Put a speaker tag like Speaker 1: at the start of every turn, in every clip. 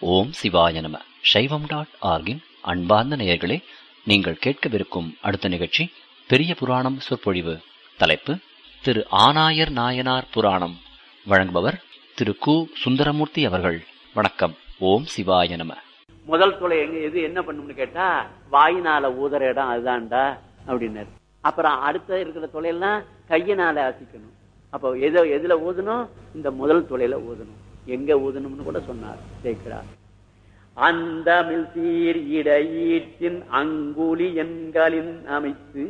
Speaker 1: ஓம் சிவாய நம சைவம் டாட் ஆர்கின் அன்பார்ந்த நேயர்களே நீங்கள் கேட்கவிருக்கும் அடுத்த நிகழ்ச்சி பெரிய புராணம் சொற்பொழிவு தலைப்பு திரு ஆனாயர் நாயனார் புராணம் வழங்குபவர் திரு கு சுந்தரமூர்த்தி அவர்கள் வணக்கம் ஓம் சிவாய நம
Speaker 2: முதல் துளை எங்க எது என்ன பண்ணும்னு கேட்டா வாயினால ஊதுற இடம் அதுதான்டா அப்படின்னாரு அப்புறம் அடுத்த இருக்கிற துளையெல்லாம் கையினால அசிக்கணும் அப்போ எது எதுல ஊதணும் இந்த முதல் துளையில ஊதணும் எங்க ஊதணும்னு கூட சொன்னார் சேர்க்கிறார் அந்த சீர் இடையீட்டின் அங்குலி எண்களின் அமைத்து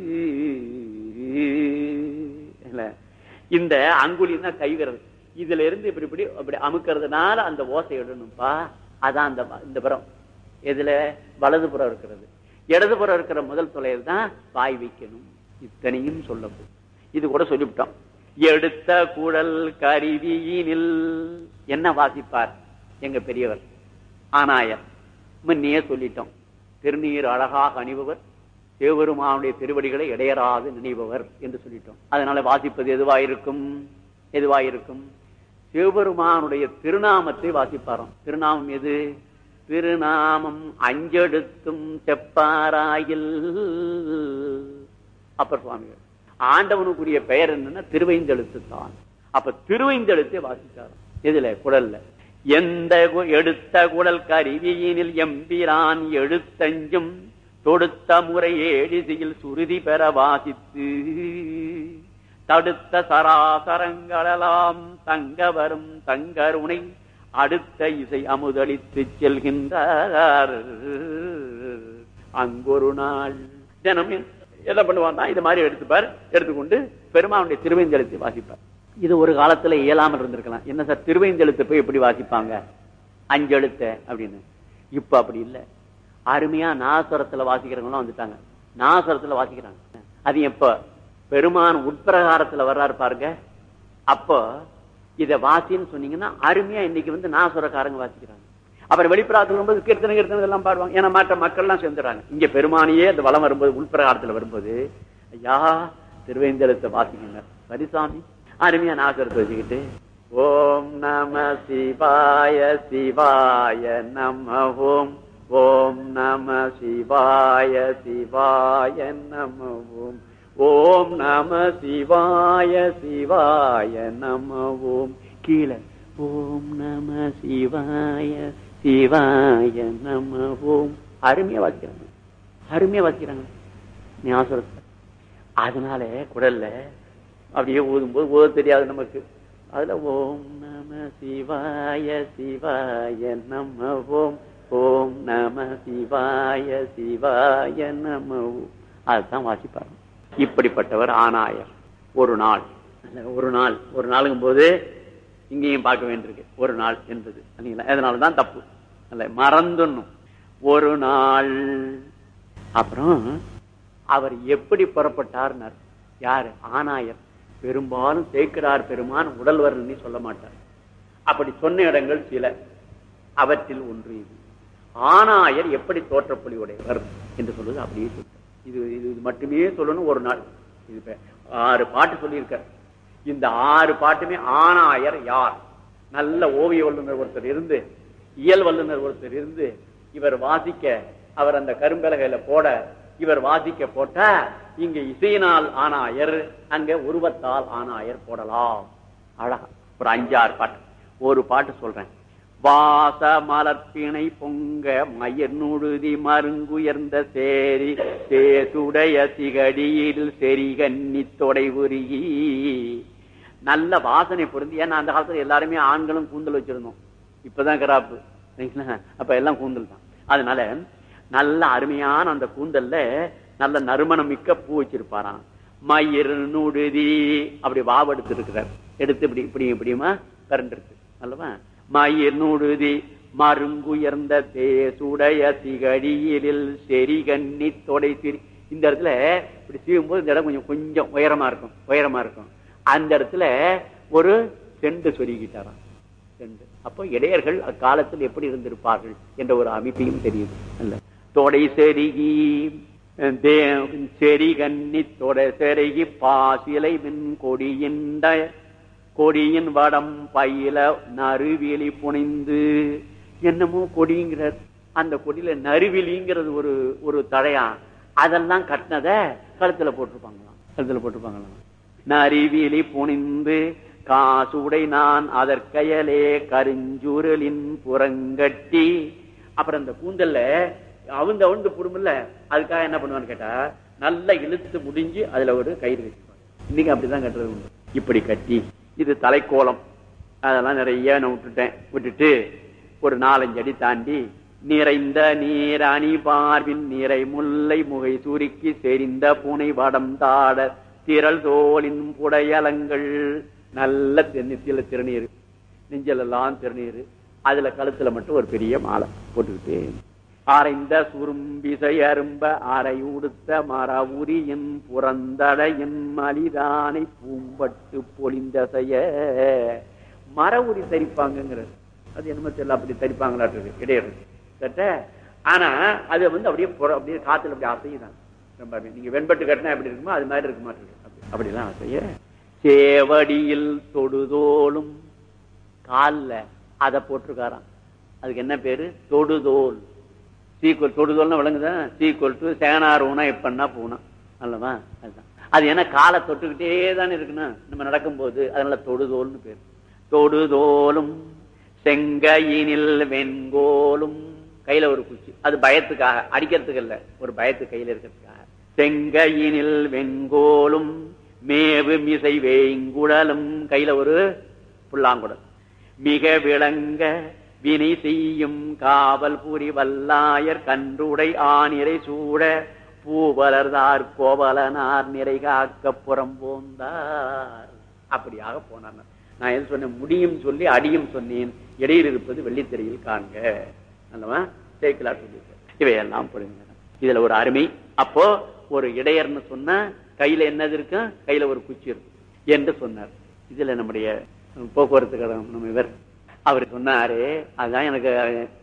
Speaker 2: இல்ல, இந்த அங்குலின்னா கைவிரல் இதுல இருந்து இப்படி இப்படி அப்படி அமுக்கிறதுனால அந்த ஓசை இடணும்ப்பா அதான் அந்த இந்த புறம் எதுல வலதுபுறம் இருக்கிறது இடதுபுறம் இருக்கிற முதல் துளையில் தான் வாய் வைக்கணும் இத்தனையும் சொல்லப்படும் இது கூட சொல்லிவிட்டோம் எடுத்த குழல் கருவியினில் என்ன வாசிப்பார் எங்க பெரியவர் ஆனாயர் முன்னையே சொல்லிட்டோம் திருநீர் அழகாக அணிபவர் சிவபெருமானுடைய திருவடிகளை இடையராது நினைபவர் என்று சொல்லிட்டோம் அதனால வாசிப்பது எதுவாயிருக்கும் எதுவாயிருக்கும் சிவபெருமானுடைய திருநாமத்தை வாசிப்பாராம் திருநாமம் எது திருநாமம் அஞ்செடுத்தும் செப்பாராயில் அப்பர் சுவாமிகள் ஆண்டவனுக்குரிய பெயர் என்னன்னா திருவைந்தெழுத்து தான் அப்ப திருவைந்தெழுத்தை வாசிச்சாராம் எதுல குடல்ல எந்த கு- எடுத்த குடல் கருவியினில் எம்பிரான் எழுத்தஞ்சும் தொடுத்த முறை ஏழிசையில் சுருதி பெற வாசித்து தடுத்த சராசரங்களெல்லாம் தங்க வரும் தங்கருணை அடுத்த இசை அமுதளித்து செல்கின்றார் அங்கொரு நாள் தினம் என்ன பண்ணுவான் இது மாதிரி எடுத்துப்பார் எடுத்துக்கொண்டு பெருமானுடைய திருவேந்தெழுத்தை வாசிப்பார் இது ஒரு காலத்துல இயலாமல் இருந்திருக்கலாம் என்ன சார் திருவேந்தெழுத்து போய் எப்படி வாசிப்பாங்க அஞ்செழுத்த அப்படின்னு இப்ப அப்படி இல்லை அருமையா நாசுரத்துல வாசிக்கிறவங்களாம் வந்துட்டாங்க நாசுரத்துல வாசிக்கிறாங்க அது எப்ப பெருமான் உட்பிரகாரத்துல வர்றாரு பாருங்க அப்போ இத வாசின்னு சொன்னீங்கன்னா அருமையா இன்னைக்கு வந்து நாசுரக்காரங்க வாசிக்கிறாங்க அப்புறம் வெளிப்பிராரத்தில் வரும்போது கீர்த்தனை கீர்த்தனை எல்லாம் பாடுவாங்க ஏன்னா மற்ற மக்கள் எல்லாம் சேர்ந்துறாங்க இங்க பெருமானியே அந்த வளம் வரும்போது உள்பிரகாரத்துல வரும்போது ஐயா திருவேந்தலத்தை வாசிக்கங்க சரிசாமி அருமையா நாசுரத்தை வச்சுக்கிட்டு ஓம் நம சிவாய சிவாய நம ஓம் ஓம் நம சிவாய சிவாய நம ஓம் ஓம் நம சிவாய சிவாய நம ஓம் கீழே ஓம் நம சிவாய சிவாய நம ஓம் அருமையா வாசிக்கிறாங்க அருமையா வாசிக்கிறாங்க ஞாபகத்தை அதனால குடல்ல அப்படியே ஊதும்போது ஓத தெரியாது நமக்கு அதுல ஓம் நம சிவாய சிவாய நம ஓம் ஓம் நம சிவாய சிவாய நம ஓம் அதுதான் வாசிப்பாங்க இப்படிப்பட்டவர் ஆனாயர் ஒரு நாள் அல்ல, ஒரு நாள் ஒரு நாளுங்கும் போது இங்கேயும் பார்க்க வேண்டியிருக்கு ஒரு நாள் என்பது இல்லைங்களா அதனாலதான் தப்பு அல்ல மறந்துடணும் ஒரு நாள் அப்புறம் அவர் எப்படி புறப்பட்டார்னார் யாரு ஆனாயர் பெரும்பாலும் சேர்க்கிறார் பெருமான் உடல் வருன்னு சொல்ல மாட்டார் அப்படி சொன்ன இடங்கள் சில அவற்றில் ஒன்று இது ஆனாயர் எப்படி தோற்றப்பொழி உடையவர் என்று சொல்வது அப்படியே சொல்றார். இது இது இது மட்டுமே சொல்லணும் ஒரு நாள் இது இப்ப ஆறு பாட்டு சொல்லியிருக்கார் இந்த ஆறு பாட்டுமே ஆனாயர் யார் நல்ல ஓவிய வல்லுநர் ஒருத்தர் இருந்து இயல் வல்லுநர் ஒருத்தர் இருந்து இவர் வாசிக்க அவர் அந்த கரும்பலகையில போட இவர் வாசிக்க போட்டா இங்க இசையினால் ஆனாயர் அங்க உருவத்தால் ஆனாயர் போடலாம் அழகா ஒரு அஞ்சாறு பாட்டு ஒரு பாட்டு சொல்றேன் வாச மலர்ப்பிணை பொங்க மயிர் நுழுதி மருங்குயர்ந்த சேரி சேசுடைய சிகடியில் செரி கன்னி தொடை உருகி நல்ல வாசனை பொருந்தி ஏன்னா அந்த காலத்துல எல்லாருமே ஆண்களும் கூந்தல் வச்சிருந்தோம் இப்பதான் கிராப்பு சரிங்களா? அப்ப எல்லாம் கூந்தல் தான் அதனால நல்ல அருமையான அந்த கூந்தல்ல நல்ல நறுமணம் மிக்க பூ வச்சிருப்பாராம் மயிர் நுடுதி அப்படி வாவெடுத்து இருக்கிறார் எடுத்து இப்படி இப்படி இப்படியுமா பிறண்டிருக்கு அல்லவா மயிர் நுடுதி மருங்குயர்ந்த தேசுடைய திகழியிலில் செரி கன்னி தொடை சிரி இந்த இடத்துல இப்படி சீவும்போது இந்த இடம் கொஞ்சம் கொஞ்சம் உயரமா இருக்கும் உயரமா இருக்கும் அந்த இடத்துல ஒரு செண்டு சொருகிட்டாராம் செண்டு அப்போ இடையர்கள் அக்காலத்தில் எப்படி இருந்திருப்பார்கள் என்ற ஒரு அமைப்பையும் தெரியுது அல்ல தொடை செருகி தே- செரி கன்னி தொடை செருகி பாசிலை மின் கொடியின்ற கொடியின் வடம் பயில நறுவிழி புனைந்து என்னமோ கொடிங்கிறார் அந்த கொடியில நறுவிலிங்கிறது ஒரு ஒரு தழையா அதெல்லாம் கட்டினத கழுத்துல போட்டிருப்பாங்களாம் கழுத்துல போட்டிருப்பாங்களாம் நரிவிலி புனிந்து காசுடை நான் அதற்கயலே கருஞ்சுருளின் புறங்கட்டி அப்புறம் அந்த கூந்தல்ல அவுந்து அவுந்து புடுமில்ல அதுக்காக என்ன பண்ணுவான்னு கேட்டா நல்லா இழுத்து முடிஞ்சு அதுல ஒரு கயிறு வச்சுப்பாங்க இன்னைக்கு அப்படிதான் கட்டுறது உண்டு இப்படி கட்டி இது தலைக்கோலம் அதெல்லாம் நிறைய நான் விட்டுட்டேன் விட்டுட்டு ஒரு நாலஞ்சு அடி தாண்டி நிறைந்த நீர் அணி பார்வின் நிறை முல்லை முகை சுருக்கி செறிந்த பூனை வடம் தாட திரள் தோலின் புடையலங்கள் நல்ல நெத்தியில திருநீர் நெஞ்சலெல்லாம் திருநீர் அதுல கழுத்துல மட்டும் ஒரு பெரிய மாலை போட்டுக்கிட்டு ஆரைந்த சுரும்பிசை அரும்ப அரை உடுத்த மரவுரியின் புறந்தடையின் மலிதானை பூம்பட்டு பொலிந்தசைய மர உரி தரிப்பாங்கிறது அது என்னமோ தெரியல அப்படி தரிப்பாங்களாட்டு இடையிறது கட்ட ஆனா அது வந்து அப்படியே புற- அப்படியே காத்துல அப்படி அசையுதான் ரொம்ப அருமை. நீங்க வெண்பட்டு கட்டினா எப்படி இருக்குமோ அது மாதிரி இருக்க மாட்டேங்குது அப்படி- அப்படிலாம் அசைய சேவடியில் தொடுதோளும் கால்ல அத போட்டிருக்காராம் அதுக்கு என்ன பேரு தொடுதோல் சீக்குவல் தொடுதோல்னா விளங்குதா சீக்குவல் டு சேனார் ஊனா எப்பன்னா பூனா அல்லவா அதுதான் அது என்ன காலை தொட்டுக்கிட்டே தானே இருக்கணும் நம்ம நடக்கும்போது அதனால தொடுதோல்னு பேர் தொடுதோலும் செங்கையினில் வெண்கோலும் கையில ஒரு குச்சி அது பயத்துக்காக அடிக்கிறதுக்கு இல்ல ஒரு பயத்து கையில இருக்கிறதுக்காக செங்கையினில் வெண்கோலும் மேவு மிசை வேங்குடலும் கையில ஒரு புல்லாங்குடல் மிக விளங்க வினை செய்யும் காவல் புரி வல்லாயர் கன்றுடை ஆனிரை சூட பூவலர்தார் கோவலனார் நிறை காக்க புறம் போந்தார் அப்படியாக போனார் நான் எது சொன்னேன் முடியும் சொல்லி அடியும் சொன்னேன் இடையில் இருப்பது வெள்ளித்திரையில் காண்க அல்லவா சேக்கிலார் சொல்லியிருக்கார் இவையெல்லாம் புரியுங்க இதுல ஒரு அருமை அப்போ ஒரு இடையர்னு சொன்னா கையில என்னது இருக்கு கையில ஒரு குச்சி இருக்கும் என்று சொன்னார் இதுல நம்முடைய போக்குவரத்து கழகம் நம்ம இவர் அவர் சொன்னாரு அதுதான் எனக்கு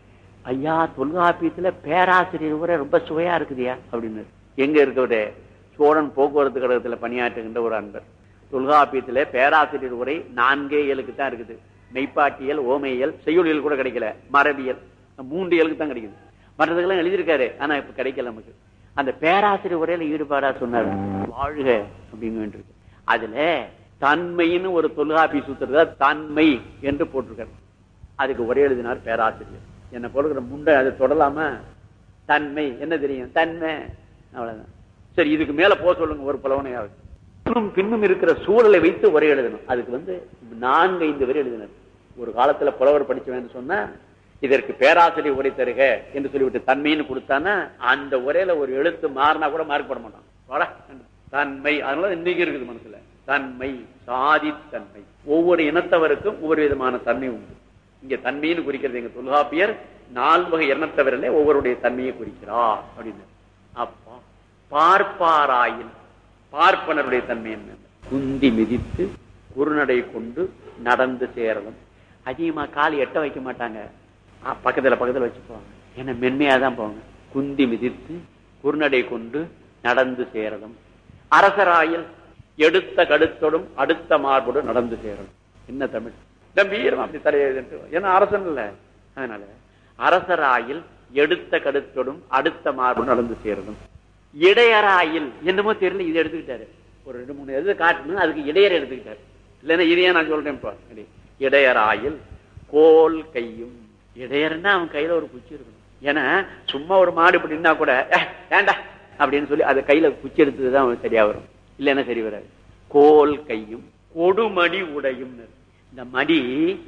Speaker 2: ஐயா தொல்காப்பியத்துல பேராசிரியர் கூட ரொம்ப சுவையா இருக்குதியா அப்படின்னு எங்க இருக்கவரு சோழன் போக்குவரத்து கழகத்துல பணியாற்றுகின்ற ஒரு அன்பர் தொல்காப்பியத்துல பேராசிரியர் உரை நான்கே இயலுக்கு தான் இருக்குது மெய்ப்பாட்டியல் ஓமையியல் செய்யுளியல் கூட கிடைக்கல மரபியல் மூன்று இயலுக்கு தான் கிடைக்குது மற்றதுக்கெல்லாம் எழுதியிருக்காரு ஆனா இப்ப கிடைக்கல நமக்கு அந்த பேராசிரியர் உரையில ஈடுபாடா சொன்னார் வாழ்க அப்படின்னு வேண்டியிருக்கு அதுல தன்மைன்னு ஒரு தொல்காப்பி சூத்திரத்தை தன்மை என்று போட்டிருக்காரு அதுக்கு ஒரே எழுதினார் பேராசிரியர் என்ன போடுகிற முண்டை அதை தொடலாம தன்மை என்ன தெரியும் தன்மை அவ்வளவுதான் சரி இதுக்கு மேல போக சொல்லுங்க ஒரு புலவனையாவது பின்னும் பின்னும் இருக்கிற சூழலை வைத்து ஒரே எழுதணும் அதுக்கு வந்து நான்கு ஐந்து வரை எழுதினார் ஒரு காலத்துல புலவர் படிச்சவன் சொன்னா இதற்கு பேராசிரியர் உரை தருக என்று சொல்லிவிட்டு தன்மைன்னு கொடுத்தானா அந்த உரையில ஒரு எழுத்து மாறினா கூட மார்க் போட மாட்டான் வாடா. தன்மை அதனால இன்னைக்கு இருக்குது மனசுல தன்மை சாதி தன்மை ஒவ்வொரு இனத்தவருக்கும் ஒவ்வொரு விதமான தன்மை உண்டு இங்க தன்மைன்னு குறிக்கிறது எங்க தொல்காப்பியர் நான்கு வகை இனத்தவரிலே ஒவ்வொருடைய தன்மையை குறிக்கிறார் அப்படின்னு அப்பா பார்ப்பாராயில் பார்ப்பனருடைய தன்மை என்ன குந்தி மிதித்து குறுநடை கொண்டு நடந்து சேரணும் அதிகமா கால் எட்ட வைக்க மாட்டாங்க ஆ, பக்கத்துல பக்கத்துல வச்சு போவாங்க ஏன்னா மென்மையா தான் போவாங்க குந்தி மிதித்து குறுநடை கொண்டு நடந்து சேரணும் அரசராயில் எடுத்த கடுத்தோடும் அடுத்த மார்போடு நடந்து சேரணும் என்ன தமிழ் கம்பீரம் அப்படி தலையெழுத்து ஏன்னா அரசன் இல்ல அதனால அரசராயில் எடுத்த கடுத்தோடும் அடுத்த மார்போடு நடந்து சேரணும் இடையராயில் என்னமோ தெரியல இது எடுத்துக்கிட்டாரு ஒரு ரெண்டு மூணு எது காட்டணும் அதுக்கு இடையர் எடுத்துக்கிட்டாரு இல்லைன்னா இதையே நான் சொல்றேன் இப்போ இடி. இடையராயில் கோல் கையும் இடையர்னா அவன் கையில ஒரு குச்சி இருக்கணும் ஏன்னா சும்மா ஒரு மாடு இப்படி இருந்தா கூட "ஏ, வேண்டா அப்படின்னு சொல்லி அது கையில குச்சி எடுத்ததுதான் அவன் சரியா வரும் இல்லைன்னா சரி வராது கோல் கையும் கொடுமடி உடையும் இந்த மடி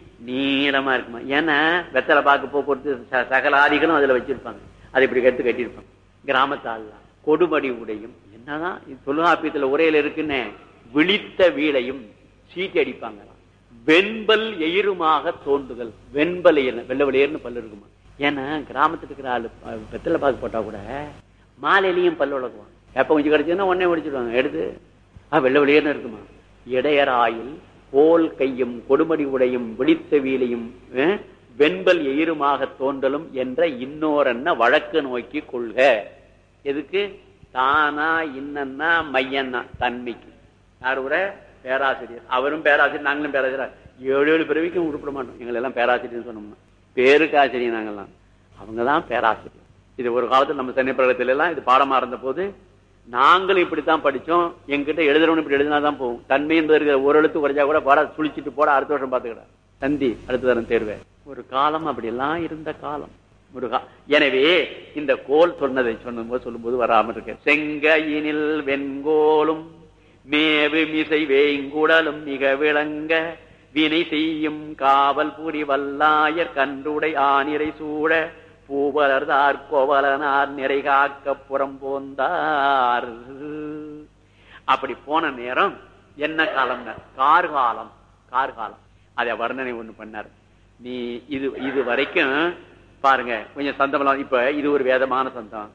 Speaker 2: நீளமா இருக்குமா ஏன்னா வெத்தலை பாக்கு போக்குவரத்து ச- சகலாதிகளும் அதுல வச்சிருப்பாங்க அதை இப்படி கட்டு கட்டியிருப்பாங்க கிராமத்தாலாம் கொடுமடி உடையும் என்னதான் இது தொல்காப்பியத்துல உரையில இருக்குன்னு விழித்த வீழையும் சீட்டி அடிப்பாங்க வெண்பல் எயிருமாக தோன்றுதல் வெண்பல் எயிர் வெள்ளை வெளியேர்னு பல்லு இருக்குமா ஏன்னா கிராமத்துல இருக்கிற ஆளு அஹ், வெத்தலை பாக்கு போட்டா கூட மாலையிலையும் பல்லு விளக்குவான் எப்ப கொஞ்சம் கிடைச்சதுன்னா உடனே முடிச்சிடுவாங்க எடுத்து ஆ வெள்ளை வெளியேர்னு இருக்குமா இடையராயில் கோல் கையும் கொடுமடி உடையும் விழித்த வீலையும் அஹ், வெண்பல் எயிருமாக தோன்றலும் என்ற இன்னோரன்ன வழக்கு நோக்கி கொள்க எதுக்கு தானா இன்னன்னா மையன்னா தன்மைக்கு யார் உரை பேராசிரியர் அவரும் பேராசிரியர் நாங்களும் பேராசிரியர் ஏழு ஏழு பிறவிக்கும் உருப்பிட மாட்டோம் எங்களை எல்லாம் பேராசிரியர் சொன்னோம்னா பேருக்கு ஆசிரியர் நாங்கெல்லாம் அவங்கதான் பேராசிரியர் இது ஒரு காலத்துல நம்ம சென்னை பிரகத்துல எல்லாம் இது பாடமா இருந்த போது நாங்களும் இப்படித்தான் படிச்சோம் எங்கிட்ட எழுதுறவனு இப்படி எழுதினாதான் போகும் தன்மை என்பது இருக்கிற ஒரு எழுத்து குறைஞ்சா கூட பாட சுழிச்சிட்டு போட அடுத்த வருஷம் பாத்துக்கிட தந்தி அடுத்த தரம் தேர்வே ஒரு காலம் அப்படி எல்லாம் இருந்த காலம் முருகா எனவே இந்த கோல் சொன்னதை சொன்னபோது சொல்லும்போது வராம இருக்க செங்கையினில் வெண்கோலும் மேவு மிசை வேங்குடலும் மிக விளங்க வினை செய்யும் காவல் புரி வல்லாயர் கன்றுடை ஆனிரை சூழ பூவலர்தார் கோவலனார் நிறை காக்க புறம் போந்தார் அப்படி போன நேரம் என்ன காலம் கார்காலம் கார்காலம் அத வர்ணனை ஒண்ணு பண்ணார் நீ இது இது வரைக்கும் பாருங்க கொஞ்சம் சந்தமெல்லாம் இப்ப இது ஒரு வேதமான சந்தம்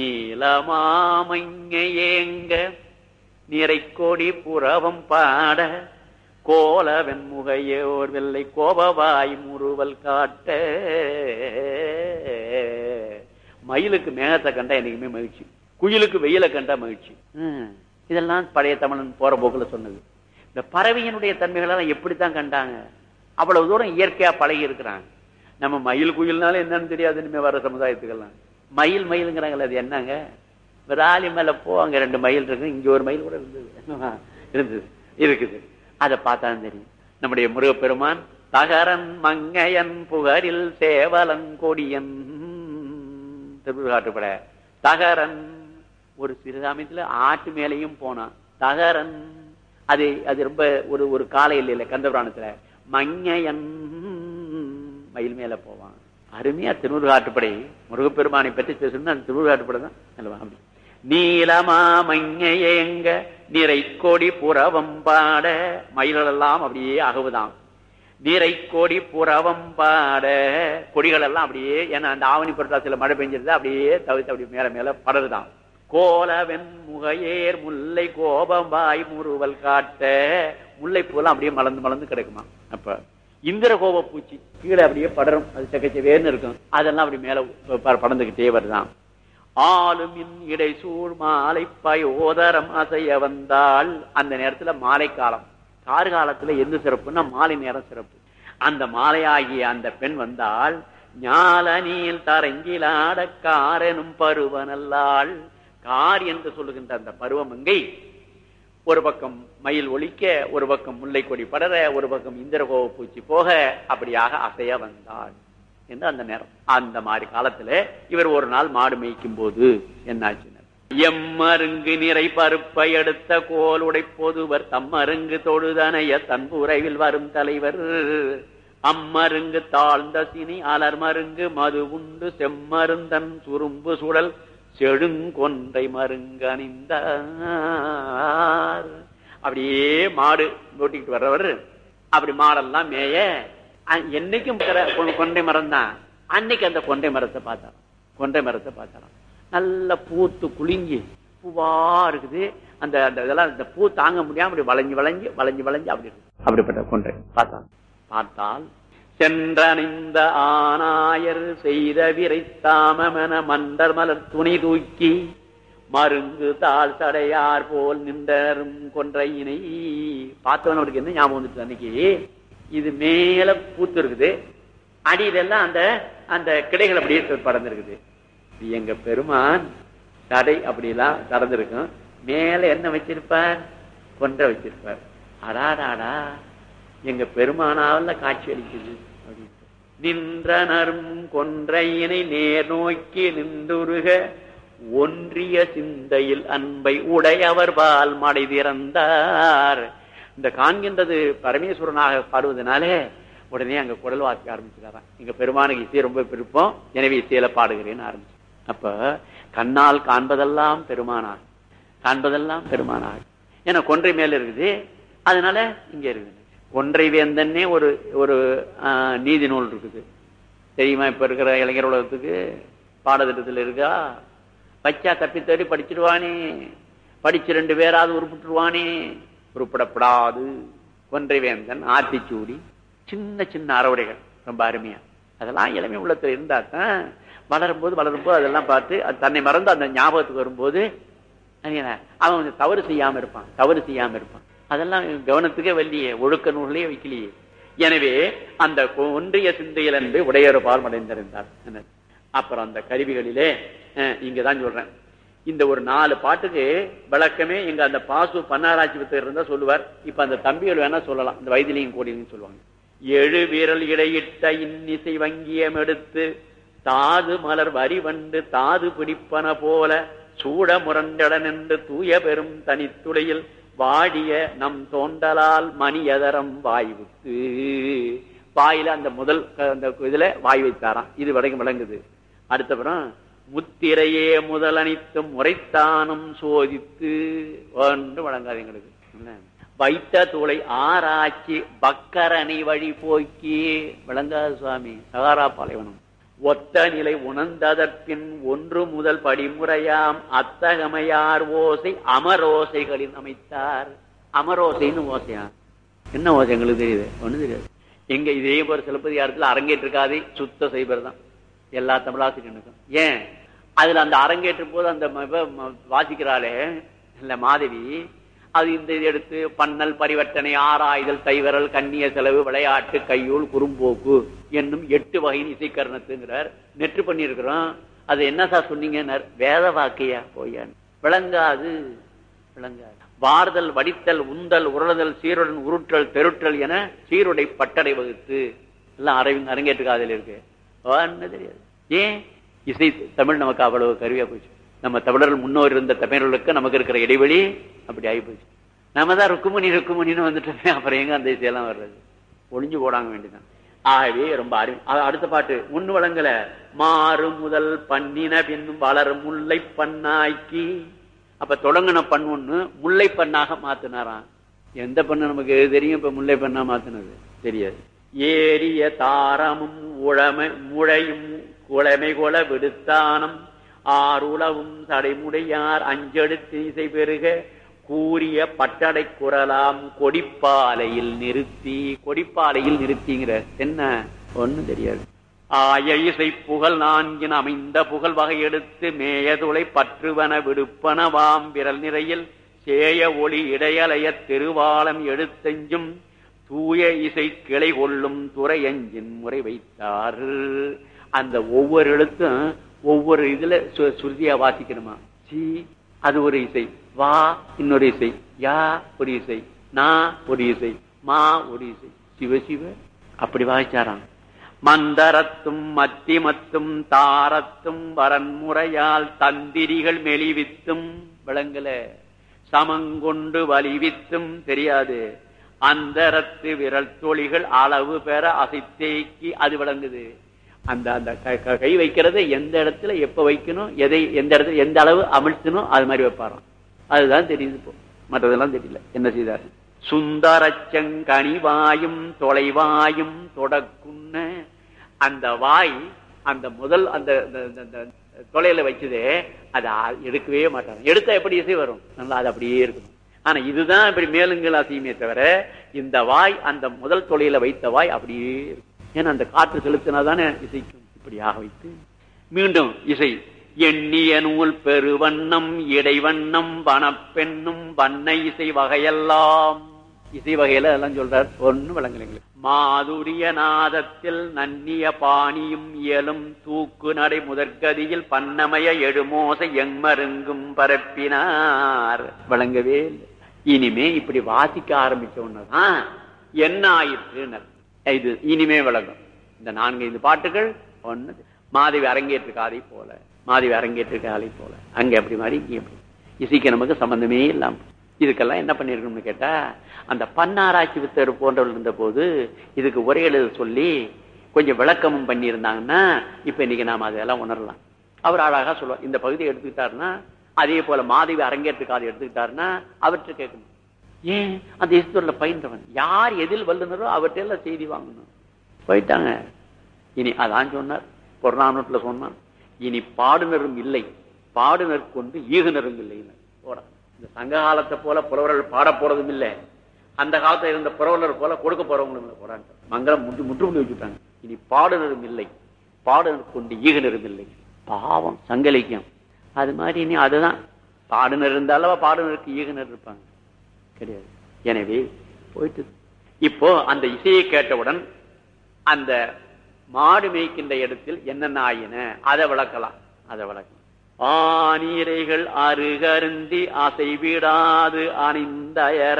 Speaker 2: நீலமாமங்க நிறை கோடி புறவம் பாட கோல வெண்முகையோர் வெள்ளை கோபவாய் முறுவல் காட்ட மயிலுக்கு மேகத்தை கண்டா என்னைக்குமே மகிழ்ச்சி குயிலுக்கு வெயில கண்டா மகிழ்ச்சி ம். இதெல்லாம் பழைய தமிழன் போற போக்குல சொன்னது இந்த பறவையினுடைய தன்மைகள் எல்லாம் எப்படித்தான் கண்டாங்க அவ்வளவு தூரம் இயற்கையா பழகி இருக்கிறாங்க நம்ம மயில் குயில்னால என்னன்னு தெரியாது இனிமே வர சமுதாயத்துக்கெல்லாம் மயில் மயிலுங்கிறாங்கல்ல அது என்னங்க விராலி மேல போ அங்க ரெண்டு மயில் இருக்கு இங்க ஒரு மயில் கூட இருந்தது இருந்தது இருக்குது அதை பார்த்தாலும் தெரியும் நம்முடைய முருகப்பெருமான் தகரன் மங்கையன் புகரில் சேவலன் கொடியன் திருவிழாட்டுப்பட தகரன் ஒரு சிறுதாமியத்துல ஆட்டு மேலையும் போனான் தகரன் அது அது ரொம்ப ஒரு ஒரு காலை இல்லையில கந்தபுராணத்துல மங்கையன் மயில் மேல போவான் அருமையா திருமுருகாட்டுப்படை முருகப்பெருமானை பற்றி பேசணும்னா அந்த திருமுருகாட்டுப்படை தான் அல்லவா அப்படி நீலமா மங்கையேங்க நிறை கொடி புறவம் பாட மயில்கள் எல்லாம் அப்படியே அகவுதான் நீரை கோடி புறவம் பாட கொடிகள் எல்லாம் அப்படியே ஏன்னா அந்த ஆவணி புரட்டாசில மழை பெஞ்சிருந்தா அப்படியே தவிர்த்து அப்படி மேல மேல படருதான் கோல வெண்முகையேர் முல்லை கோபம்பாய் முறுவல் காட்ட முல்லை பூலாம் அப்படியே மலர்ந்து மலர்ந்து கிடக்குமா அப்ப இந்திர கோப பூச்சி கீழே அப்படியே படரும் அது செக்கச்சவேர்னு இருக்கும் அதெல்லாம் அப்படி மேல ப- படர்ந்துகிட்டே வருதான் ஆளுமின் இடை சூழ் மாலை பயோதரம் அசைய வந்தால் அந்த நேரத்துல மாலை காலம் கார் காலத்துல எந்த சிறப்புன்னா மாலை நேரம் சிறப்பு அந்த மாலையாகிய அந்த பெண் வந்தால் ஞால நீல் தரங்கிலாட காரெனும் பருவனல்லாள் கார் என்று சொல்லுகின்ற அந்த பருவமங்கை ஒரு பக்கம் மயில் ஒலிக்க ஒரு பக்கம் முல்லை கொடி படர ஒரு பக்கம் இந்திரகோவ பூச்சி போக அப்படியாக அசைய வந்தாள் என்று அந்த நேரம் அந்த மாதிரி காலத்துல இவர் ஒரு நாள் மாடு மேய்க்கும் போது என்னாச்சு எம்மருங்கு நிறை பருப்பை எடுத்த கோல் உடைப்பொதுவர் தம்மருங்கு தொழுதனைய தன்புரைவில் வரும் தலைவர் அம்மருங்கு தாழ்ந்த சினி அலர் மருங்கு மது உண்டு செம்மருந்தன் சுரும்பு சுடல் செழுங்கொன்றை மருங்கணிந்தார் அப்படியே மாடு ஓட்டிக்கிட்டு வர்றவர் அப்படி மாடெல்லாம் மேய அ- என்னைக்கும் பிற- கொ- கொண்டை மரம் தான் அன்னைக்கு அந்த கொண்டை மரத்தை பார்த்தாராம் கொண்டை மரத்தை பார்த்தாராம் நல்ல பூத்து குலுங்கி பூவா இருக்குது அந்த அந்த இதெல்லாம் இந்த பூ தாங்க முடியாம அப்படி வளைஞ்சு வளைஞ்சு வளைஞ்சு வளைஞ்சு அப்படி இருக்கு அப்படிப்பட்ட கொன்றை பார்த்தான் பார்த்தால் சென்றணிந்த ஆனாயர் செய்த விரைத்தாமமென மண்டர் மலர் துணி தூக்கி மருங்கு தாழ் சடையார் போல் நின்றரும் கொன்றையினை பார்த்தவனுக்கு என்ன ஞாபகம் வந்துச்சு அன்னைக்கு இது மேல பூத்து இருக்குது அடியிலெல்லாம் அந்த அந்த கிடைகள் அப்படியே படர்ந்திருக்குது இது எங்க பெருமான் தடை அப்படிலாம் திறந்திருக்கும் மேல என்ன வச்சிருப்பார் கொன்றை வச்சிருப்பார் அடாடாடா எங்க பெருமானாவில் காட்சி அளிக்குது அப்படின்ட்டு. நின்றனரும் கொன்றையினை நேர் நோக்கி நின்றுருக ஒன்றிய சிந்தையில் அன்பை உடையவர் பால் மடை திறந்தார் இந்த காண்கின்றது பரமேஸ்வரனாக பாடுவதனாலே உடனே அங்க குடல் வாசிக்க ஆரம்பிச்சுட்டாராம் எங்க பெருமானுக்கு இசையை ரொம்ப விருப்பம் எனவே இசையில பாடுகிறேன்னு ஆரம்பிச்சு அப்ப கண்ணால் காண்பதெல்லாம் பெருமானார் காண்பதெல்லாம் பெருமானார் ஏன்னா கொன்றை மேல இருக்குது அதனால இங்க இருக்குது கொன்றை வேந்தன்னே ஒரு ஒரு ஆஹ், நீதி நூல் இருக்குது தெரியுமா இப்ப இருக்கிற இளைஞர் உலகத்துக்கு பாடத்திட்டத்தில் இருக்கா பச்சா தப்பி தவறி படிச்சிடுவானே படிச்சு ரெண்டு பேராவது உருப்பிட்டுருவானே உருப்படப்படாது கொன்றை வேந்தன் ஆத்திச்சூடி சின்ன சின்ன அறவுரைகள் ரொம்ப அருமையா அதெல்லாம் இளமை உள்ளத்துல இருந்தா தான் வளரும் போது வளரும் போது அதெல்லாம் பார்த்து அது தன்னை மறந்து அந்த ஞாபகத்துக்கு வரும்போது அது என்ன, அவன் கொஞ்சம் தவறு செய்யாம இருப்பான் தவறு செய்யாம இருப்பான் அதெல்லாம் கவனத்துக்கே வல்லியே ஒழுக்க நூல்களே வைக்கலையே எனவே அந்த ஒன்றிய சிந்தையில் என்று உடையொரு பால்மடைந்திருந்தார் அப்புறம் அந்த கருவிகளிலே அஹ், இங்கதான் சொல்றேன் இந்த ஒரு நாலு பாட்டுக்கு விளக்கமே எங்க அந்த பாசு பன்னாராய்ச்சி புத்தகர் இருந்தா சொல்லுவார் இப்ப அந்த தம்பிகள் வேணா சொல்லலாம் இந்த வைத்திலிங்கம் கோடின்னு சொல்லுவாங்க எழு விரல் இடையிட்ட இன்னிசை வங்கியம் எடுத்து தாது மலர் வரி வண்டு தாது பிடிப்பன போல சூட முரண்டடன் என்று தூய பெரும் தனித்துளையில் வாடிய நம் தோண்டலால் மணியதரம் வாய்வுக்கு வாயில அந்த முதல் க- அந்த இதுல வாய் வைத்தாராம் இது வரைக்கும் விளங்குது அடுத்தப்புறம் முத்திரையே முதலனித்தும் முறைத்தானும் சோதித்து ஒன்று வழங்காது எங்களுக்கு என்ன? வைத்த தூளை ஆராய்ச்சி பக்கரணி வழி போக்கி விளங்காது சுவாமி சகாரா பாலைவனம் ஒத்த நிலை உணர்ந்ததற்பின் ஒன்று முதல் படிமுறையாம் அத்தகமையார் ஓசை அமரோசைகளின் அமைத்தார் அமரோசைன்னு ஓசையா என்ன ஓசை எங்களுக்கு தெரியுது ஒண்ணு தெரியாது எங்க இதே போல சிலப்பதிகாரத்தில் அரங்கேற்றிருக்காதே சுத்த சைபர் தான் எல்லா தமிழாசிரியனுக்கும் ஏன் அதுல அந்த அரங்கேற்றும் போது அந்த ம- இவ ம- வாசிக்கிறாளே இல்ல மாதவி அது இந்த இது எடுத்து பன்னல் பரிவர்த்தனை ஆராய்தல் தைவரல் கண்ணிய செலவு விளையாட்டு கையூல் குறும்போக்கு என்னும் எட்டு வகையின் இசைக்கரணத்துங்கிறார் நெற்று பண்ணியிருக்கிறோம் அது என்ன சார் சொன்னீங்க வேத வாக்கையா போயான் விளங்காது விளங்காது வார்தல் வடித்தல் உந்தல் உருளுதல் சீருடன் உருட்டல் தெருட்டல் என சீருடை பட்டடை வகுத்து எல்லாம் அரவிந்த் அரங்கேற்றுக்காதல் இருக்கு ஒண்ணும் தெரியாது ஏன் இசை தமிழ் நமக்கு அவ்வளவு கருவியா போச்சு நம்ம தமிழர்கள் முன்னோர் இருந்த தமிழர்களுக்கு நமக்கு இருக்கிற இடைவெளி அப்படி ஆகி போச்சு நம்ம தான் ருக்குமணி ருக்குமணின்னு வந்துட்டோமே அப்புறம் எங்க அந்த இசையெல்லாம் வர்றது ஒளிஞ்சு போடாங்க வேண்டியதான் ஆகவே ரொம்ப அரு அ- அடுத்த பாட்டு முன்னு வழங்கல மாறு முதல் பண்ணின பின் வளரும் முல்லை பண்ணாய்க்கு அப்ப தொடங்கின பண் ஒண்ணு முல்லை பண்ணாக மாத்தினாராம் எந்த பண்ணு நமக்கு தெரியும் இப்ப முல்லை பண்ணா மாத்தினது தெரியாது ஏரிய தாரமும் உழமை முழையும் குழமை கொல விடுத்தானம் ஆறுளவும் தடைமுடையார் அஞ்செடுத்து இசை பெருக கூறிய பட்டடை குரலாம் கொடிப்பாலையில் நிறுத்தி கொடிப்பாலையில் நிறுத்திங்கிற என்ன ஒண்ணும் தெரியாது ஆய இசை புகழ் நான்கின் அமைந்த புகழ் வகை எடுத்து மேயதுளை பற்றுவன விடுப்பனவாம் விரல் நிறையில் சேய ஒளி இடையலைய திருவாளம் எடுத்தெஞ்சும் தூய இசை கிளை கொள்ளும் துறையஞ்சின் முறை வைத்தார் அந்த ஒவ்வொரு எழுத்தும் ஒவ்வொரு இதுல சு- சுருதியா வாசிக்கணுமா சி அது ஒரு இசை வா இன்னொரு இசை யா ஒரு இசை நா ஒரு இசை மா ஒரு இசை சிவ சிவ அப்படி வாசிச்சாராம் மந்தரத்தும் மத்திமத்தும் தாரத்தும் வரன்முறையால் தந்திரிகள் மெலிவித்தும் விளங்கல சமங்கொண்டு வலிவித்தும் தெரியாது அந்தரத்து விரல் தொழிகள் அளவு பெற அசைத்தேக்கி அது விளங்குது அந்த அந்த க- க- கை வைக்கிறது எந்த இடத்துல எப்ப வைக்கணும் எதை எந்த இடத்துல எந்த அளவு அமிழ்த்தணும் அது மாதிரி வைப்பாராம் அதுதான் தெரியுது இப்போ மற்றதெல்லாம் தெரியல என்ன செய்தார் சுந்தரச்சங்கனிவாயும் தொலைவாயும் தொடக்குன்ன அந்த வாய் அந்த முதல் அந்த அந்த- அந்த- அந்த தொலைல வச்சதே அதை ஆ- எடுக்கவே மாட்டாங்க எடுத்தா எப்படி இசை வரும் நல்லா அது அப்படியே இருக்கணும் ஆனா இதுதான் இப்படி மேலுங்கள் அசையுமே தவிர இந்த வாய் அந்த முதல் தொலையில வைத்த வாய் அப்படியே இருக்கும் ஏன்னா அந்த காற்று செலுத்தினாதானே இசைக்கும் இப்படியாக வைத்து மீண்டும் இசை எண்ணிய நூல் பெருவண்ணம் இடைவண்ணம் வனப்பெண்ணும் வண்ண இசை வகையெல்லாம் இசை வகையில எல்லாம் சொல்றார் ஒண்ணு விளங்கலைங்க மாதுரிய நாதத்தில் நன்னிய பாணியும் இயலும் தூக்கு நடை முதற்கதியில் பன்னமய எழுமோசை எம்மருங்கும் பரப்பினார் விளங்கவே இல்லை இனிமே இப்படி வாசிக்க ஆரம்பிச்ச உடனேதான் என்ன ஆயிற்றுனர் இது இனிமே விளங்கும் இந்த நான்கு ஐந்து பாட்டுகள் ஒண்ணு மாதவி அரங்கேற்று காதை போல மாதவி அரங்கேற்று காலை போல அங்க அப்படி மாதிரி இங்க அப்படி இசைக்கு நமக்கு சம்பந்தமே இல்லாம இதுக்கெல்லாம் என்ன பண்ணிருக்கணும்னு கேட்டா அந்த பன்னாராய்ச்சி வித்தர் போன்றவர்கள் இருந்த போது இதுக்கு ஒரே எழுத சொல்லி கொஞ்சம் விளக்கமும் பண்ணியிருந்தாங்கன்னா இப்ப இன்னைக்கு நாம அதெல்லாம் உணரலாம் அவர் அழகா சொல்லுவார் இந்த பகுதியை எடுத்துக்கிட்டாருன்னா அதே போல மாதவி அரங்கேற்று காதை எடுத்துக்கிட்டாருன்னா அவர்கிட்ட கேட்கணும் ஏன் அந்த ஈஸ்வரில் பயின்றவன் யார் எதில் வல்லுனரோ அவர்கிட்ட எல்லாம் செய்தி வாங்கணும் போயிட்டாங்க இனி அதான் சொன்னார் புறநானூற்றுல சொன்னான் இனி பாடுனரும் இல்லை பாடுனர் கொண்டு ஈகுனரும் இல்லை போடா இந்த சங்க காலத்தை போல புறவர்கள் பாட போறதும் இல்லை அந்த காலத்துல இருந்த புறவலர் போல கொடுக்க போறவங்களும் இல்லை போறாங்க மங்களம் முற்று முற்றுப்புள்ளி வச்சுட்டாங்க இனி பாடுனரும் இல்லை பாடுனர் கொண்டு ஈகுனரும் இல்லை பாவம் சங்க இலக்கியம் அது மாதிரி இனி அதுதான் பாடுனர் இருந்தாலும் பாடுனருக்கு ஈகுனர் இருப்பாங்க கிடையாது எனவே போயிட்டு இப்போ அந்த இசையை கேட்டவுடன் அந்த மாடு மேய்க்கின்ற இடத்தில் என்னென்ன ஆயின அதை விளக்கலாம் அதை விளக்கலாம் ஆனீரைகள் அருகருந்தி அசை விடாது அணிந்தயர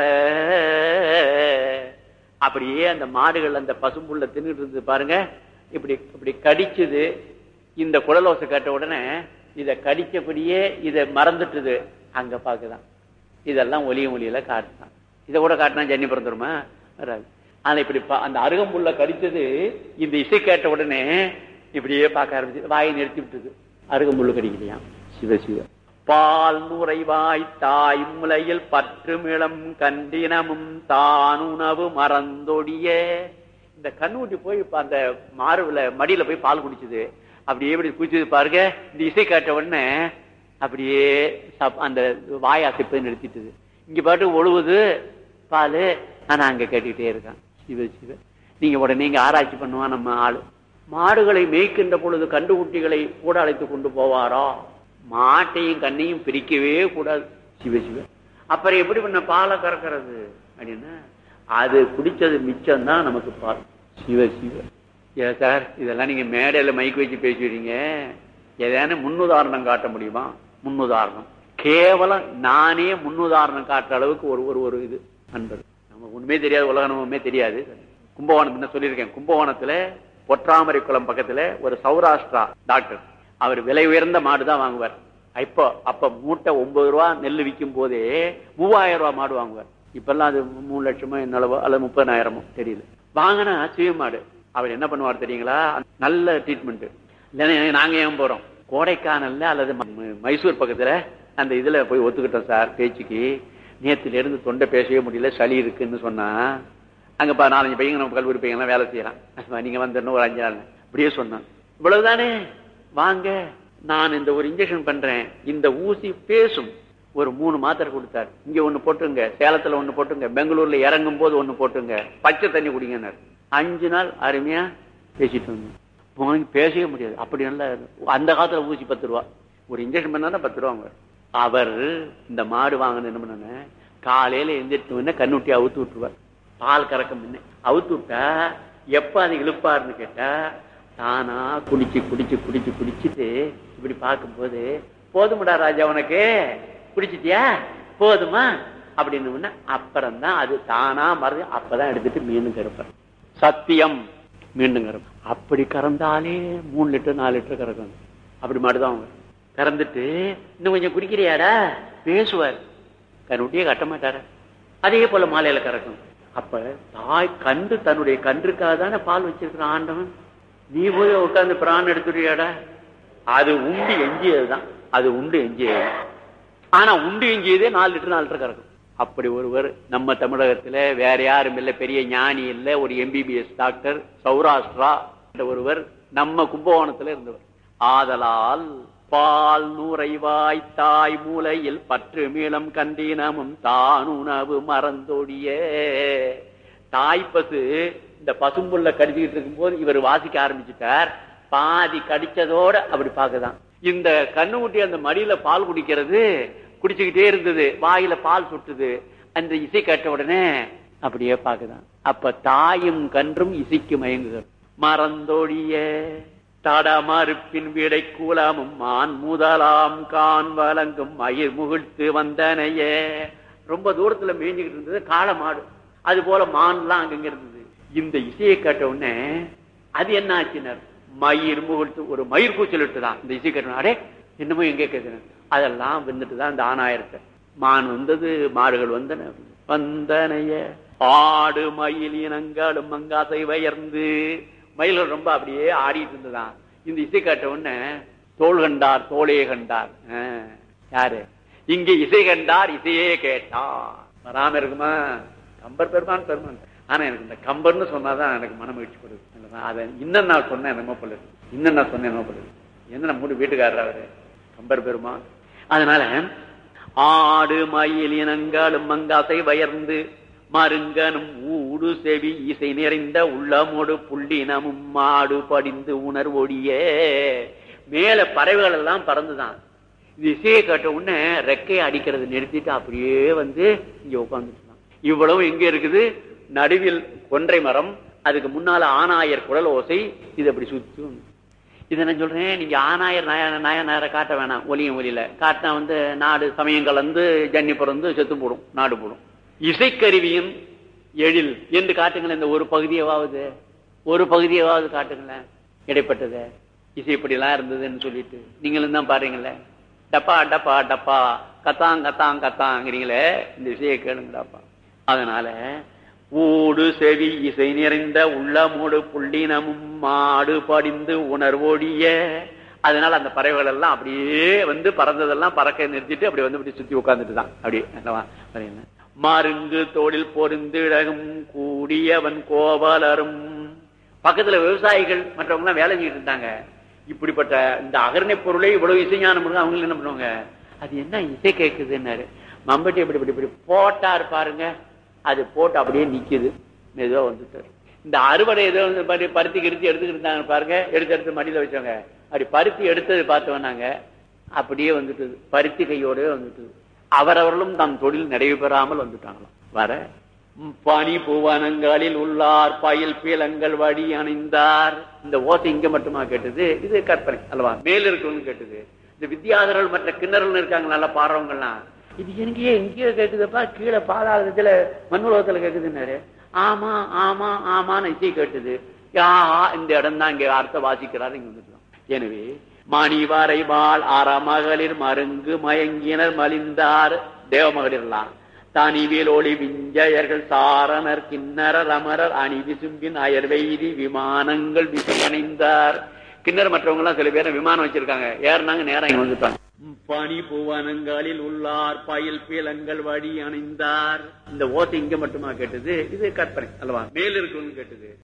Speaker 2: அப்படியே அந்த மாடுகள் அந்த பசும்புள்ள தின்னுட்டு இருந்தது பாருங்க இப்படி இப்படி கடிச்சது இந்த குடலோசை கேட்ட உடனே இத கடிச்சபடியே இத மறந்துட்டுது அங்க பாக்குதான் இதெல்லாம் ஒலியும் ஒலியில காட்டுதான் இதை கூட காட்டினா ஜன்னி பிறந்துருமா வராது ஆனா இப்படி பா- அந்த அருகம்புல்ல கடிச்சது இந்த இசை கேட்ட உடனே இப்படியே பார்க்க ஆரம்பிச்சு வாயை நிறுத்தி விட்டுது அருகம்புல்லு கடிக்கலையாம் சிவ சிவ பால் நுரைவாய் தாய் முலையில் பற்றுமிளம் கண்டினமும் தானுணவு மறந்தொடிய இந்த கண்ணுட்டி போய் இப்ப அந்த மாறுல மடியில போய் பால் குடிச்சது அப்படியே இப்படி குடிச்சது பாருங்க இந்த இசை கேட்ட உடனே அப்படியே சப்- அந்த வாய் அசைப்பதை நிறுத்திட்டுது இங்க பாட்டு ஒழுகுது பால் ஆனா அங்க கேட்டுக்கிட்டே இருக்கான் சிவ சிவ நீங்க உடனே இங்க ஆராய்ச்சி பண்ணுவான் நம்ம ஆளு மாடுகளை மேய்க்கின்ற பொழுது கண்டுகுட்டிகளை கூட அழைத்து கொண்டு போவாரா மாட்டையும் கண்ணையும் பிரிக்கவே கூடாது சிவ சிவ அப்புறம் எப்படி பண்ண பாலை கறக்கிறது அப்படின்னா அது குடிச்சது மிச்சம் தான் நமக்கு பால் சிவ சிவ ஏ சார் இதெல்லாம் நீங்க மேடையில மைக் வச்சு பேசுவீங்க ஏதான முன்னுதாரணம் காட்ட முடியுமா முன்னுதாரணம் கேவலம் நானே முன்னுதாரணம் காட்டுற அளவுக்கு ஒரு ஒரு ஒரு இது அன்பது நமக்கு உண்மையே தெரியாது உலகமே தெரியாது கும்பகோணம் என்ன சொல்லியிருக்கேன் கும்பகோணத்துல பொற்றாமரை குளம் பக்கத்துல ஒரு சௌராஷ்டிரா டாக்டர் அவர் விலை உயர்ந்த மாடு தான் வாங்குவார் இப்போ அப்ப மூட்டை ஒன்பது ரூபா நெல் விற்கும் போதே மூவாயிரம் ரூபாய் மாடு வாங்குவார் இப்பெல்லாம் அது மூணு லட்சமோ என்னளவோ அல்லது முப்பதாயிரமோ தெரியல வாங்கினா சிவ மாடு அவர் என்ன பண்ணுவார் தெரியுங்களா நல்ல ட்ரீட்மெண்ட் இல்லைன்னா நாங்க ஏன் போறோம் கோடைக்கானல்ல அல்லது ம- மைசூர் பக்கத்துல அந்த இதுல போய் ஒத்துக்கிட்டோம் சார் பேச்சுக்கு நேத்துல இருந்து தொண்டை பேசவே முடியல சளி இருக்குன்னு சொன்னா அங்க பா நாலஞ்சு பையங்க நம்ம கல்லூரி பையங்களாம் வேலை செய்யறான் நீங்க வந்துடணும் ஒரு அஞ்சு நாள் இப்படியே சொன்னான் இவ்வளவுதானே வாங்க நான் இந்த ஒரு இன்ஜெக்ஷன் பண்றேன் இந்த ஊசி பேசும் ஒரு மூணு மாத்திரை கொடுத்தாரு இங்க ஒண்ணு போட்டுங்க சேலத்துல ஒண்ணு போட்டுங்க பெங்களூர்ல இறங்கும் போது ஒண்ணு போட்டுங்க பச்சை தண்ணி குடிங்கன்னாரு அஞ்சு நாள் அருமையா பேசிட்டு வந்தோம் வாங்கி பேசவே முடியாது அப்படி நல்லா இருக்கு. அந்த காலத்துல ஊசி பத்து ரூபா ஒரு இன்ஜெக்ஷன் பண்ணா பத்து ரூபா வாங்குவார். அவர் இந்த மாடு வாங்கின என்ன பண்ண காலையில எந்திரிச்சு உடனே கண்ணுட்டி அவுத்து விட்டுருவார் பால் கறக்க முன்ன அவுத்து விட்டா எப்ப அது இழுப்பாருன்னு கேட்டா தானா குடிச்சு குடிச்சு குடிச்சு குடிச்சிட்டு இப்படி பார்க்கும்போது போதுமுடா ராஜா உனக்கு குடிச்சிட்டியா போதுமா அப்படின்னு உடனே அப்புறம்தான் அது தானா மறந்து அப்பதான் எடுத்துட்டு மீண்டும் கறப்பார் சத்தியம் மீண்டும் கறப்பார் அப்படி கறந்தாலே மூணு லிட்டர் நாலு லிட்டர் கறக்கணும் அப்படி மாட்டுதான் அவங்க கறந்துட்டு இன்னும் கொஞ்சம் குடிக்கிறியாடா பேசுவார் கருட்டியே கட்ட மாட்டாரு அதே போல மாலையில கறக்கணும் அப்ப தாய் கன்று தன்னுடைய கன்றுக்காக தானே பால் வச்சிருக்கிற ஆண்டவன் நீ போய் உட்கார்ந்து பிராணம் எடுத்துறியாடா அது உண்டு எஞ்சியதுதான் அது உண்டு எஞ்சியது ஆனா உண்டு எஞ்சியதே நாலு லிட்டர் நாலு லிட்டர் கறக்கும் அப்படி ஒருவர் நம்ம தமிழகத்துல வேற யாரும் இல்ல பெரிய ஞானி இல்ல ஒரு எம்பிபிஎஸ் டாக்டர் சௌராஷ்டிரா என்ற ஒருவர் நம்ம கும்பகோணத்துல இருந்தவர் ஆதலால் பால் நூறைவாய் தாய் மூலையில் பற்று மீளம் கண்டினமும் தான் உணவு மறந்தொடிய தாய்ப்பசு இந்த பசும்புல்ல கடிச்சுக்கிட்டு இருக்கும்போது இவர் வாசிக்க ஆரம்பிச்சுட்டார் பாதி கடிச்சதோட அப்படி பாக்குதான் இந்த கண்ணுக்குட்டி அந்த மடியில பால் குடிக்கிறது குடிச்சுக்கிட்டே இருந்தது வாயில பால் சுட்டுது அந்த இசை கேட்ட உடனே அப்படியே பாக்குதான் அப்ப தாயும் கன்றும் இசைக்கு மயங்குகிறது மறந்தொழிய தடமறுப்பின் விடை கூலமும் மான் முதலாம் கான் வழங்கும் மயிர் முகிழ்த்து வந்தனையே ரொம்ப தூரத்துல மேய்ஞ்சுக்கிட்டு இருந்தது காளை மாடு அது போல மான்லாம் அங்கங்க இருந்தது இந்த இசையை கேட்ட உடனே அது என்ன ஆச்சுனர் மயிர் முகிழ்த்து ஒரு மயிர் கூச்சல் தான் இந்த இசை கேட்ட உடனே, அடே என்னமோ எங்க கேட்கிறேன் அதெல்லாம் வந்துட்டு தான் இந்த ஆணாயிரத்தை மான் வந்தது மாடுகள் வந்தன வந்தனைய ஆடு மயில் இனங்களும் மங்காசை வயர்ந்து மயில்கள் ரொம்ப அப்படியே ஆடிட்டு இருந்ததாம் இந்த இசை கேட்ட உடனே தோள் கண்டார் தோளே கண்டார் ஆ, யாரு இங்க இசை கண்டார் இசையே கேட்டார் வராம இருக்குமா கம்பர் பெருமான் பெருமான் ஆனா எனக்கு இந்த கம்பர்னு சொன்னாதான் எனக்கு மன மகிழ்ச்சி கொடுது அதை இன்னும் நான் சொன்னேன் என்னமோ பண்ணுது இன்னும் நான் சொன்னேன் என்னமோ பண்ணுது என்ன நம்ம மூணு வீட்டுக்காரர் அவரு கம்பர் பெருமான் அதனால ஆடு மயில் இனங்களும் மங்காசை வயர்ந்து மருங்கனும் ஊடு செவி இசை நிறைந்த உள்ளமோடு புள்ளினமும் மாடு படிந்து உணர்வொடிய மேல பறவைகள் எல்லாம் பறந்துதான் இது இசையை கேட்ட உடனே ரெக்கையை அடிக்கிறது நிறுத்திட்டு அப்படியே வந்து இங்க உட்காந்துட்டு இவ்வளவு எங்க இருக்குது நடுவில் கொன்றை மரம் அதுக்கு முன்னால ஆனாயர் குழல் ஓசை இது அப்படி சுத்தும் இதை நான் சொல்றேன் நீங்க ஆனாயர் நாய நாயனாரை காட்ட வேணாம் ஒலியும் ஒலியில காட்டினா வந்து நாடு சமயம் கலந்து ஜன்னி பிறந்து செத்து போடும் நாடு போடும் இசைக்கருவியின் எழில் என்று காட்டுங்களேன் இந்த ஒரு பகுதியவாவது ஒரு பகுதியவாவது காட்டுங்களேன் இடைப்பட்டது இசை இப்படிலாம் இருந்ததுன்னு சொல்லிட்டு நீங்களும் தான் பாருங்களேன் டப்பா டப்பா டப்பா கத்தாங் கத்தாங் கத்தாங்கிறீங்களே இந்த இசையை கேளுங்கடாப்பா அதனால ஊடு செவி இசை நிறைந்த உள்ளமோடு புள்ளினமும் மாடு படிந்து உணர்வோடிய அதனால அந்த பறவைகள் எல்லாம் அப்படியே வந்து பறந்ததெல்லாம் பறக்க நிறுத்திட்டு அப்படி வந்து அப்படி சுத்தி உட்கார்ந்துட்டு தான் அப்படி அல்லவா பாருங்க. மருங்கு தோளில் பொருந்திடகும் கூடியவன் கோவலரும் பக்கத்துல விவசாயிகள் மற்றவங்க எல்லாம் வேலை செஞ்சுட்டு இருந்தாங்க இப்படிப்பட்ட இந்த அகரணை பொருளை இவ்வளவு இசைஞானம் இருக்கு அவங்க என்ன பண்ணுவாங்க அது என்ன இசை கேட்குதுன்னாரு மம்பட்டி இப்படி இப்படி இப்படி போட்டாரு பாருங்க அது போட்டு அப்படியே நிக்குது மெதுவா வந்துட்டாரு இந்த அறுவடை ஏதோ வந்து பரு- பருத்தி கிருத்தி எடுத்துக்கிட்டு இருந்தாங்க பாருங்க எடுத்து எடுத்து மடியில வச்சவங்க அப்படி பருத்தி எடுத்தது பார்த்தோம்னாங்க அப்படியே வந்துட்டுது பருத்தி கையோடவே வந்துட்டுது அவரவர்களும் தம் தொழில் நிறைவு பெறாமல் வந்துட்டாங்களாம் வர ம், பனி புவனங்களில் உள்ளார் பயில் பீலங்கள் வழி அணிந்தார் இந்த ஓசை இங்க மட்டுமா கேட்டது இது கற்பனை அல்லவா மேல இருக்கவங்க கேட்டது இந்த வித்யாதரர்கள் மற்ற கிண்ணறல் இருக்காங்க நல்லா பாடுறவங்க எல்லாம் இது எங்கேயே எங்கேயோ கேக்குதுப்பா கீழே பாதாளத்துல மண்ணுலகத்துல கேக்குதுன்னாரு ஆமா ஆமா ஆமான்னு இசை கேட்டது யா இந்த இடம் தான் இங்க அர்த்த வாசிக்கிறாரு இங்க வந்துட்டு எனவே மணிவரை வாழ் அறமகளிர் மருங்கு மயங்கினர் மலிந்தார் தேவமகளிர்லாம் தனிவேல் ஒளி விஞ்சயர்கள் சாரணர் கிண்ணரர் அமரர் அணி விசும்பின் அயர் வெய்தி விமானங்கள் விசையணிந்தார் கிண்ணர் மற்றவங்க எல்லாம் சில பேர் விமானம் வச்சிருக்காங்க ஏறினாங்க நேரம் இங்க வந்துட்டாங்க பனி புவனங்களில் உள்ளார் பயில் பீலங்கள் வழி அணிந்தார் இந்த ஓசை இங்க மட்டுமா கேட்டது இது கற்பனை அல்லவா மேல இருக்குன்னு கேட்டது